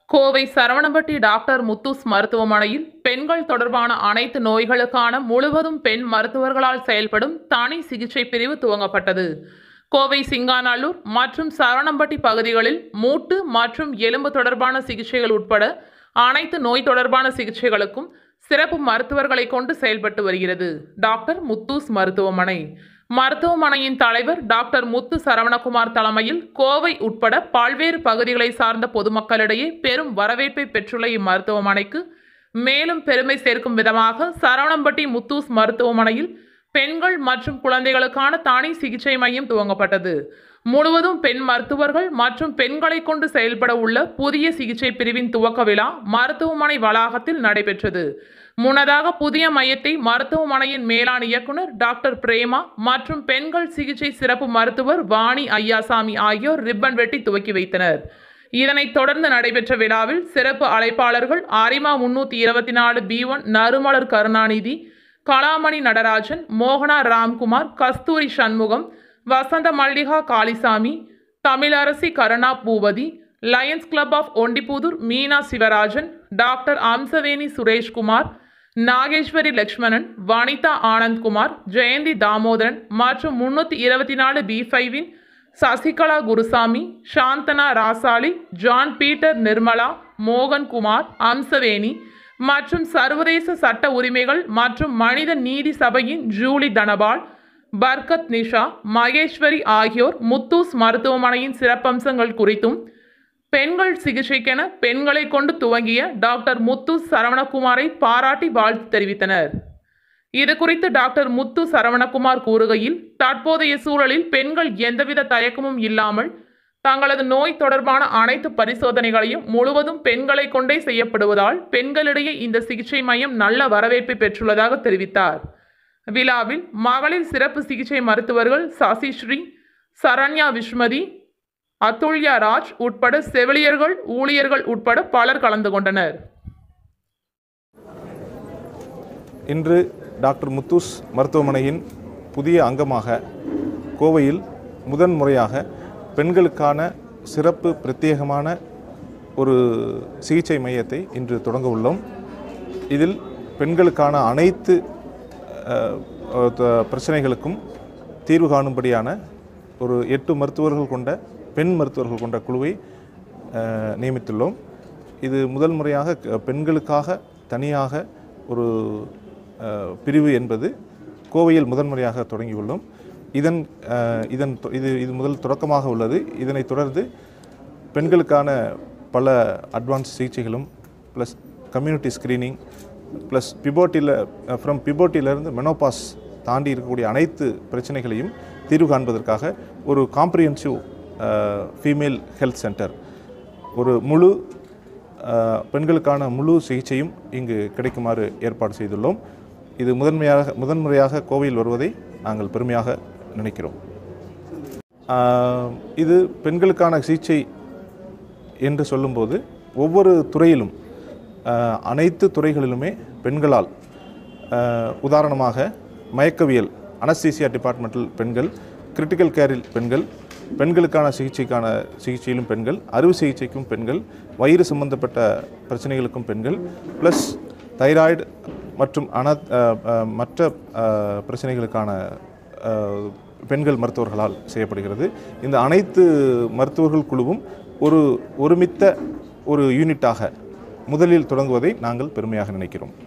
Kovai Saravanampatti doctor முத்தூஸ் மருத்துவமனையில் பெண்கள் தொடர்பான அனைத்து நோய்களுக்கான முழுவதும் பெண் மருத்துவர்களால் செயல்படும் தனி சிகிச்சை பிரிவு துவங்கப்பட்டது கோவை சிங்காநல்லூர் மற்றும் சரவணம்பட்டி பகுதிகளில் மூட்டு மற்றும் எலும்பு தொடர்பான சிகிச்சைகள் உட்பட அனைத்து நோய் தொடர்பான சிகிச்சைகளுக்கும் சிறப்பு மருத்துவர்களை கொண்டு செயல்பட்டு வருகிறது டாக்டர் முத்தூஸ் மருத்துவமனை மருத்துவமனையின் தலைவர் டாக்டர் முத்து சரவணகுமார் தலைமையில் கோவை உட்பட பல்வேறு பகுதிகளை சார்ந்த பொதுமக்களிடையே பெரும் வரவேற்பை பெற்றுள்ள இம்மருத்துவமனைக்கு மேலும் பெருமை சேர்க்கும் விதமாக சரவணம்பட்டி முத்தூஸ் மருத்துவமனையில் பெண்கள் மற்றும் குழந்தைகளுக்கான தனி சிகிச்சை மையம் துவங்கப்பட்டது முழுவதும் பெண் மருத்துவர்கள் மற்றும் பெண்களை கொண்டு செயல்பட உள்ள புதிய சிகிச்சை பிரிவின் துவக்க விழா மருத்துவமனை வளாகத்தில் நடைபெற்றது முன்னதாக புதிய மையத்தை மருத்துவமனையின் மேலாண் இயக்குனர் டாக்டர் பிரேமா மற்றும் பெண்கள் சிகிச்சை சிறப்பு மருத்துவர் வாணி ஐயாசாமி ஆகியோர் ரிப்பன் வெட்டி துவக்கி வைத்தனர் இதனைத் தொடர்ந்து நடைபெற்ற விழாவில் சிறப்பு அழைப்பாளர்கள் ஆரிமா முன்னூற்றி இருபத்தி நாலு பி ஒன் நறுமலர் கருணாநிதி கலாமணி நடராஜன் மோகனா Ramkumar Kasthuri Shanmugam Vasantha Mallika Kalisamy Tamilarasi Karuna Boopathi lions club of Ondipudur Meena Sivarajan doctor Amsaveni Sureshkumar Nageswari Lakshmanan Vanitha Anandkumar Jayanthi Damodaran மற்றும் முன்னூற்றி இருபத்தி நாலு பி ஃபைவின் சசிகலா குருசாமி சாந்தனா ராசாலி ஜான் பீட்டர் நிர்மலா மோகன்குமார் அம்சவேணி மற்றும் சர்வதேச சட்ட உரிமைகள் மற்றும் மனித நீதி சபையின் ஜூலி தனபால் பர்கத் நிஷா மகேஸ்வரி ஆகியோர் முத்தூஸ் மருத்துவமனையின் சிறப்பம்சங்கள் குறித்தும் பெண்கள் சிகிச்சைக்கென பெண்களை கொண்டு துவங்கிய டாக்டர் முத்து சரவணகுமாரை பாராட்டி வாழ்த்து தெரிவித்தனர் இது குறித்து டாக்டர் முத்து சரவணகுமார் கூறுகையில் தற்போதைய சூழலில் பெண்கள் எந்தவித தயக்கமும் இல்லாமல் தங்களது நோய் தொடர்பான அனைத்து பரிசோதனைகளையும் முழுவதும் பெண்களை கொண்டே செய்யப்படுவதால் பெண்களிடையே இந்த சிகிச்சை மையம் நல்ல வரவேற்பை பெற்றுள்ளதாக தெரிவித்தார் விழாவில் மகளிர் சிறப்பு சிகிச்சை மருத்துவர்கள் சசிஸ்ரீ சரண்யா விஸ்மதி அதுல்யா ராஜ் உட்பட செவிலியர்கள் ஊழியர்கள் உட்பட பலர் கலந்து கொண்டனர் இன்று டாக்டர் முத்தூஸ் மருத்துவமனையின் புதிய அங்கமாக கோவையில் முதன் முறையாக பெண்களுக்கான சிறப்பு பிரத்யேகமான ஒரு சிகிச்சை மையத்தை இன்று தொடங்க உள்ளோம் இதில் பெண்களுக்கான அனைத்து அஹ், அஹ், பிரச்சனைகளுக்கும் தீர்வு காணும்படியான ஒரு எட்டு மருத்துவர்கள் கொண்ட பெண் மருத்துவர்கள் கொண்ட குழுவை அஹ், நியமித்துள்ளோம் இது முதல் முறையாக க- பெண்களுக்காக தனியாக ஒரு அஹ், பிரிவு என்பது கோவையில் முதன்முறையாக தொடங்கியுள்ளோம் இதன் அஹ், இதன் தொ- இது இது முதல் தொடக்கமாக உள்ளது இதனைத் தொடர்ந்து பெண்களுக்கான பல அட்வான்ஸ் சிகிச்சைகளும் ப்ளஸ் கம்யூனிட்டி ஸ்க்ரீனிங் ப்ளஸ் பிபோட்டியில் ஃப்ரம் பிபோட்டியிலிருந்து மெனோபாஸ் தாண்டி இருக்கக்கூடிய அனைத்து பிரச்சனைகளையும் தீர்வு காண்பதற்காக ஒரு காம்ப்ரிஹென்சிவ் ஃபீமேல் ஹெல்த் சென்டர் ஒரு முழு அஹ், பெண்களுக்கான முழு சிகிச்சையும் இங்கு கிடைக்குமாறு ஏற்பாடு செய்துள்ளோம் இது முதன்மையாக முதன்முறையாக கோவையில் வருவதை நாங்கள் பெருமையாக நினைக்கிறோம் ஆஹ், இது பெண்களுக்கான சிகிச்சை என்று சொல்லும்போது ஒவ்வொரு துறையிலும் ஆஹ், அனைத்து துறைகளிலுமே பெண்களால் ஆஹ், உதாரணமாக மயக்கவியல் அனஸ்தீசியா டிபார்ட்மெண்ட்டில் பெண்கள் கிரிட்டிக்கல் கேரில் பெண்கள் பெண்களுக்கான சிகிச்சைக்கான சிகிச்சையிலும் பெண்கள் அறுவை சிகிச்சைக்கும் பெண்கள் வயிறு சம்பந்தப்பட்ட பிரச்சனைகளுக்கும் பெண்கள் ப்ளஸ் தைராய்டு மற்றும் அன ஆஹ், ஆஹ், மற்ற ஆஹ், பிரச்சனைகளுக்கான ஆஹ், பெண்கள் மருத்துவர்களால் செய்யப்படுகிறது இந்த அனைத்து மருத்துவர்கள் குழுவும் ஒரு ஒருமித்த ஒரு யூனிட்டாக முதலில் தொடங்குவதை நாங்கள் பெருமையாக நினைக்கிறோம்